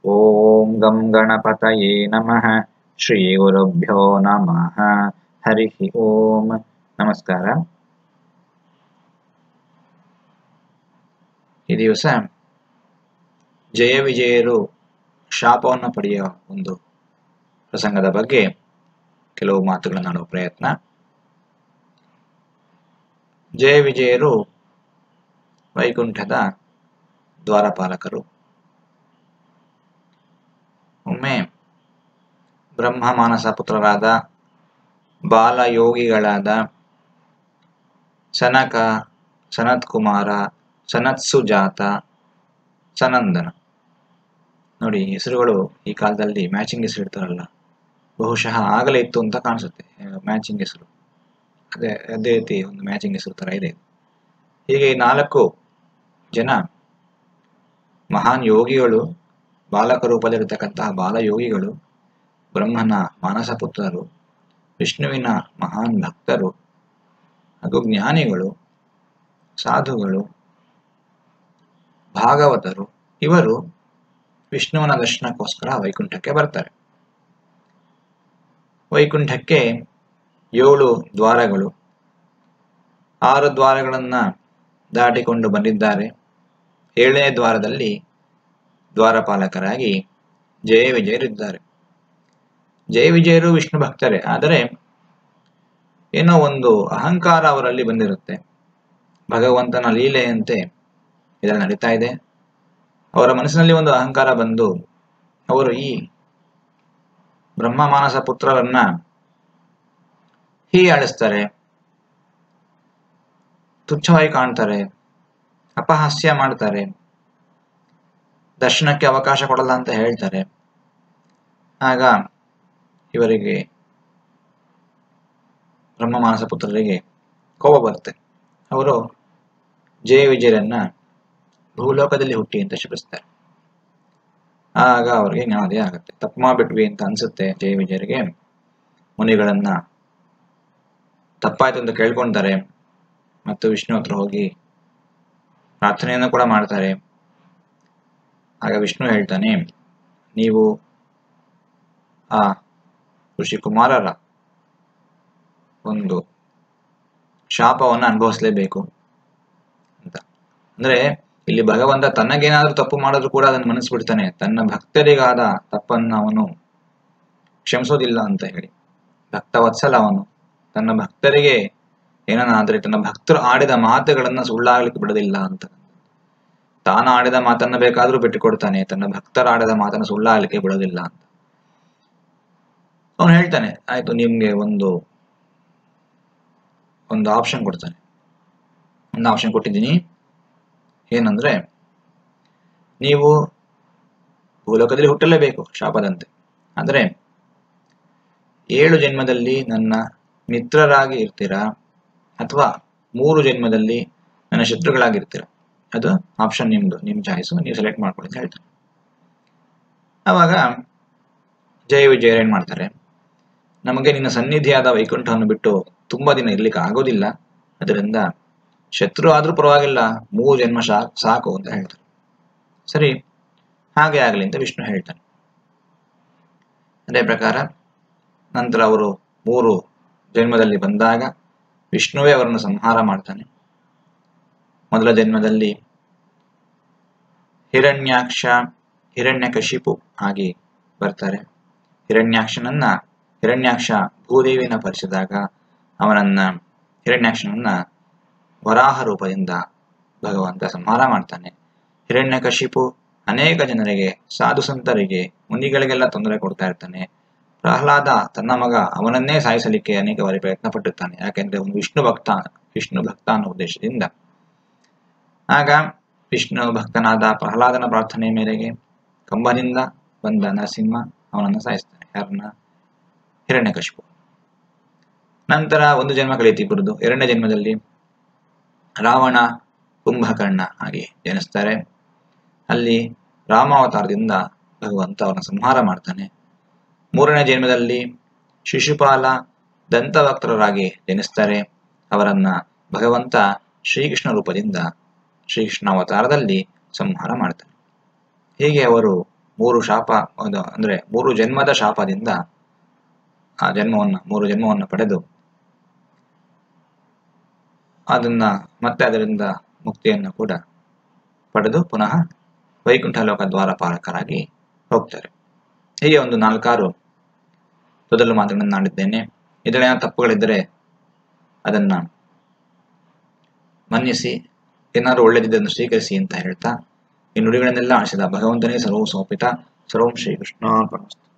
ಓಂ ಗಂ ಗಣಪತಯೇ ನಮಃ ಶ್ರೀ ಗುರುಭ್ಯೋ ನಮಃ ಹರಿ ಓಂ ನಮಸ್ಕಾರ ಈ ದಿವಸ ಜಯ ವಿಜಯರು ಶಾಪವನ್ನು ಪಡೆಯುವ ಒಂದು ಪ್ರಸಂಗದ ಬಗ್ಗೆ ಕೆಲವು ಮಾತುಗಳನ್ನು ಆಡುವ ಪ್ರಯತ್ನ ಜಯ ವಿಜಯರು ವೈಕುಂಠದ ದ್ವಾರಪಾಲಕರು ಒಮ್ಮೆ ಬ್ರಹ್ಮ ಮಾನಸ ಪುತ್ರರಾದ ಬಾಲಯೋಗಿಗಳಾದ ಸನಕ ಸನತ್ ಕುಮಾರ ಸನತ್ಸು ಜಾತ ಸನಂದನ ನೋಡಿ ಹೆಸರುಗಳು ಈ ಕಾಲದಲ್ಲಿ ಮ್ಯಾಚಿಂಗ್ ಹೆಸರು ಇಡ್ತಾರಲ್ಲ ಬಹುಶಃ ಆಗಲೇ ಇತ್ತು ಅಂತ ಕಾಣಿಸುತ್ತೆ ಮ್ಯಾಚಿಂಗ್ ಹೆಸರು ಅದೇ ಅದೇ ರೀತಿ ಒಂದು ಮ್ಯಾಚಿಂಗ್ ಹೆಸರು ತರ ಇದೆ ಹೀಗೆ ಈ ನಾಲ್ಕು ಜನ ಮಹಾನ್ ಯೋಗಿಗಳು ಬಾಲಕ ರೂಪದಲ್ಲಿರ್ತಕ್ಕಂತಹ ಬಾಲಯೋಗಿಗಳು ಬ್ರಹ್ಮನ ಮಾನಸ ಪುತ್ರರು ವಿಷ್ಣುವಿನ ಮಹಾನ್ ಭಕ್ತರು ಹಾಗೂ ಜ್ಞಾನಿಗಳು ಸಾಧುಗಳು ಭಾಗವತರು ಇವರು ವಿಷ್ಣುವನ ದರ್ಶನಕ್ಕೋಸ್ಕರ ವೈಕುಂಠಕ್ಕೆ ಬರ್ತಾರೆ ವೈಕುಂಠಕ್ಕೆ ಏಳು ದ್ವಾರಗಳು ಆರು ದ್ವಾರಗಳನ್ನ ದಾಟಿಕೊಂಡು ಬಂದಿದ್ದಾರೆ ಏಳನೇ ದ್ವಾರದಲ್ಲಿ ದ್ವಾರಪಾಲಕರಾಗಿ ಜಯ ವಿಜಯರಿದ್ದಾರೆ ಜಯ ವಿಜಯರು ವಿಷ್ಣು ಭಕ್ತರೇ ಆದರೆ ಏನೋ ಒಂದು ಅಹಂಕಾರ ಅವರಲ್ಲಿ ಬಂದಿರುತ್ತೆ ಭಗವಂತನ ಲೀಲೆಯಂತೆ ಇದರಲ್ಲಿ ನಡೀತಾ ಇದೆ ಅವರ ಮನಸ್ಸಿನಲ್ಲಿ ಒಂದು ಅಹಂಕಾರ ಬಂದು ಅವರು ಈ ಬ್ರಹ್ಮ ಮಾನಸ ಪುತ್ರರನ್ನ ಹೀಯಾಡಿಸ್ತಾರೆ ತುಚ್ಛವಾಗಿ ಕಾಣ್ತಾರೆ ಅಪಹಾಸ್ಯ ಮಾಡ್ತಾರೆ ದರ್ಶನಕ್ಕೆ ಅವಕಾಶ ಕೊಡಲ್ಲ ಅಂತ ಹೇಳ್ತಾರೆ ಆಗ ಇವರಿಗೆ ಬ್ರಹ್ಮ ಮಾನಸ ಪುತ್ರರಿಗೆ ಕೋಪ ಬರುತ್ತೆ ಅವರು ಜಯ ವಿಜಯರನ್ನ ಭೂಲೋಕದಲ್ಲಿ ಹುಟ್ಟಿ ಅಂತ ಶಪಿಸ್ತಾರೆ ಆಗ ಅವರಿಗೆ ಜ್ಞಾನೋದಯ ಆಗುತ್ತೆ ತಪ್ಪು ಮಾಡ್ಬಿಟ್ವಿ ಅಂತ ಅನ್ಸುತ್ತೆ ಜಯ ವಿಜಯರಿಗೆ ಮುನಿಗಳನ್ನ ತಪ್ಪಾಯ್ತು ಅಂತ ಕೇಳ್ಕೊಂತಾರೆ ಮತ್ತು ವಿಷ್ಣು ಹತ್ರ ಹೋಗಿ ಪ್ರಾರ್ಥನೆಯನ್ನು ಕೂಡ ಮಾಡ್ತಾರೆ ಆಗ ವಿಷ್ಣು ಹೇಳ್ತಾನೆ ನೀವು ಆ ಋಷಿ ಕುಮಾರರ ಒಂದು ಶಾಪವನ್ನು ಅನುಭವಿಸಲೇಬೇಕು ಅಂತ ಅಂದ್ರೆ ಇಲ್ಲಿ ಭಗವಂತ ತನ್ನಗೇನಾದ್ರೂ ತಪ್ಪು ಮಾಡಿದ್ರು ಕೂಡ ಅದನ್ನು ಮನಸ್ಬಿಡ್ತಾನೆ ತನ್ನ ಭಕ್ತರಿಗಾದ ತಪ್ಪನ್ನ ಅವನು ಕ್ಷಮಿಸೋದಿಲ್ಲ ಅಂತ ಹೇಳಿ ಭಕ್ತ ವತ್ಸಲ ಅವನು ತನ್ನ ಭಕ್ತರಿಗೆ ಏನನ್ನಾದ್ರೆ ತನ್ನ ಭಕ್ತರು ಆಡಿದ ಮಾತುಗಳನ್ನ ಸುಳ್ಳಾಗ್ಲಿಕ್ಕೆ ಬಿಡೋದಿಲ್ಲ ಅಂತ ತಾನು ಆಡಿದ ಮಾತನ್ನ ಬೇಕಾದ್ರೂ ಬಿಟ್ಟುಕೊಡ್ತಾನೆ ತನ್ನ ಭಕ್ತರ ಆಡಿದ ಮಾತನ್ನ ಸುಳ್ಳಾಗ್ಲಿಕ್ಕೆ ಬಿಡೋದಿಲ್ಲ ಅಂತ ಅವನು ಹೇಳ್ತಾನೆ ಆಯ್ತು ನಿಮ್ಗೆ ಒಂದು ಒಂದು ಆಪ್ಷನ್ ಕೊಡ್ತಾನೆ ಒಂದು ಆಪ್ಷನ್ ಕೊಟ್ಟಿದ್ದೀನಿ ಏನಂದ್ರೆ ನೀವು ಭೂಲೋಕದಲ್ಲಿ ಹುಟ್ಟಲೇಬೇಕು ಶಾಪದಂತೆ ಆದರೆ ಏಳು ಜನ್ಮದಲ್ಲಿ ನನ್ನ ಮಿತ್ರರಾಗಿ ಇರ್ತೀರಾ ಅಥವಾ ಮೂರು ಜನ್ಮದಲ್ಲಿ ನನ್ನ ಶತ್ರುಗಳಾಗಿರ್ತೀರಾ ಅದು ಆಪ್ಷನ್ ನಿಮ್ದು ನಿಮ್ ಚಾಯ್ಸು ನೀವು ಸೆಲೆಕ್ಟ್ ಮಾಡ್ಕೊಳ್ಳಿ ಅಂತ ಹೇಳ್ತಾರೆ ಅವಾಗ ಜಯ ವಿಜಯರ್ ಏನ್ ಮಾಡ್ತಾರೆ ನಮಗೆ ನಿನ್ನ ಸನ್ನಿಧಿಯಾದ ವೈಕುಂಠವನ್ನು ಬಿಟ್ಟು ತುಂಬಾ ದಿನ ಇರ್ಲಿಕ್ಕೆ ಆಗೋದಿಲ್ಲ ಅದರಿಂದ ಶತ್ರು ಆದ್ರೂ ಪರವಾಗಿಲ್ಲ ಮೂರು ಜನ್ಮ ಸಾಕು ಅಂತ ಹೇಳ್ತಾರೆ ಸರಿ ಹಾಗೆ ಆಗಲಿ ಅಂತ ವಿಷ್ಣು ಹೇಳ್ತಾನೆ ಅದೇ ಪ್ರಕಾರ ನಂತರ ಅವರು ಮೂರು ಜನ್ಮದಲ್ಲಿ ಬಂದಾಗ ವಿಷ್ಣುವೇ ಅವರನ್ನು ಸಂಹಾರ ಮಾಡ್ತಾನೆ ಮೊದಲ ಜನ್ಮದಲ್ಲಿ ಹಿರಣ್ಯಾಕ್ಷ ಹಿರಣ್ಯಕಶಿಪು ಆಗಿ ಬರ್ತಾರೆ ಹಿರಣ್ಯಾಕ್ಷನನ್ನ ಹಿರಣ್ಯಾಕ್ಷ ಭೂದೇವಿನ ಪರಿಸಿದಾಗ ಅವನನ್ನ ಹಿರಣ್ಯಾಕ್ಷನನ್ನ ವರಾಹ ರೂಪದಿಂದ ಭಗವಂತ ಸಂಹಾರ ಮಾಡ್ತಾನೆ ಹಿರಣ್ಯಕಶಿಪು ಅನೇಕ ಜನರಿಗೆ ಸಾಧು ಸಂತರಿಗೆ ಮುನಿಗಳಿಗೆಲ್ಲ ತೊಂದರೆ ಕೊಡ್ತಾ ಇರ್ತಾನೆ ಪ್ರಹ್ಲಾದ ತನ್ನ ಮಗ ಅವನನ್ನೇ ಸಾಯಿಸಲಿಕ್ಕೆ ಅನೇಕ ಬಾರಿ ಪ್ರಯತ್ನ ಪಟ್ಟಿರ್ತಾನೆ ಯಾಕೆಂದ್ರೆ ಅವನು ವಿಷ್ಣು ಭಕ್ತ ವಿಷ್ಣು ಭಕ್ತ ಅನ್ನೋ ಉದ್ದೇಶದಿಂದ ಆಗ ವಿಷ್ಣು ಭಕ್ತನಾದ ಪ್ರಹ್ಲಾದನ ಪ್ರಾರ್ಥನೆ ಮೇರೆಗೆ ಕಂಬನಿಂದ ಬಂದ ನರಸಿಂಹ ಅವನನ್ನು ಸಾಯಿಸ್ತಾನೆ ಯಾರನ್ನ ಹಿರಣ್ಯಕಶಿಪು ನಂತರ ಒಂದು ಜನ್ಮ ಕಳೀತಿ ಇಬ್ಬರದು ಎರಡನೇ ಜನ್ಮದಲ್ಲಿ ರಾವಣ ಕುಂಭಕರ್ಣ ಆಗಿ ಜನಿಸ್ತಾರೆ ಅಲ್ಲಿ ರಾಮಾವತಾರದಿಂದ ಭಗವಂತ ಅವರನ್ನ ಸಂಹಾರ ಮಾಡ್ತಾನೆ ಮೂರನೇ ಜನ್ಮದಲ್ಲಿ ಶಿಶುಪಾಲ ದಂತವಕ್ತರಾಗಿ ಜನಿಸ್ತಾರೆ ಅವರನ್ನ ಭಗವಂತ ಶ್ರೀಕೃಷ್ಣ ರೂಪದಿಂದ ಶ್ರೀಕೃಷ್ಣ ಅವತಾರದಲ್ಲಿ ಸಂಹಾರ ಮಾಡ್ತಾನೆ ಹೀಗೆ ಅವರು ಮೂರು ಶಾಪ ಅದು ಅಂದ್ರೆ ಮೂರು ಜನ್ಮದ ಶಾಪದಿಂದ ಆ ಜನ್ಮವನ್ನು ಮೂರು ಜನ್ಮವನ್ನು ಪಡೆದು ಅದನ್ನ ಮತ್ತೆ ಅದರಿಂದ ಮುಕ್ತಿಯನ್ನು ಕೂಡ ಪಡೆದು ಪುನಃ ವೈಕುಂಠ ಲೋಕ ದ್ವಾರಪಾಲಕರಾಗಿ ಹೋಗ್ತಾರೆ ಹೀಗೆ ಒಂದು ನಾಲ್ಕಾರು ಮೊದಲು ಮಾತುಗಳನ್ನು ನಾಡಿದ್ದೇನೆ ಇದರಲ್ಲಿ ತಪ್ಪುಗಳಿದ್ದರೆ ಅದನ್ನ ಮನ್ನಿಸಿ ಏನಾದರೂ ಒಳ್ಳೆದಿದ್ದನ್ನು ಸ್ವೀಕರಿಸಿ ಅಂತ ಹೇಳ್ತಾ ಈ ನುಡಿಗಳನ್ನೆಲ್ಲ ಆಡಿಸಿದ ಭಗವಂತನೇ ಸರ್ವೂ ಸೋಪಿತ ಸರ್ವಂ ಶ್ರೀಕೃಷ್ಣ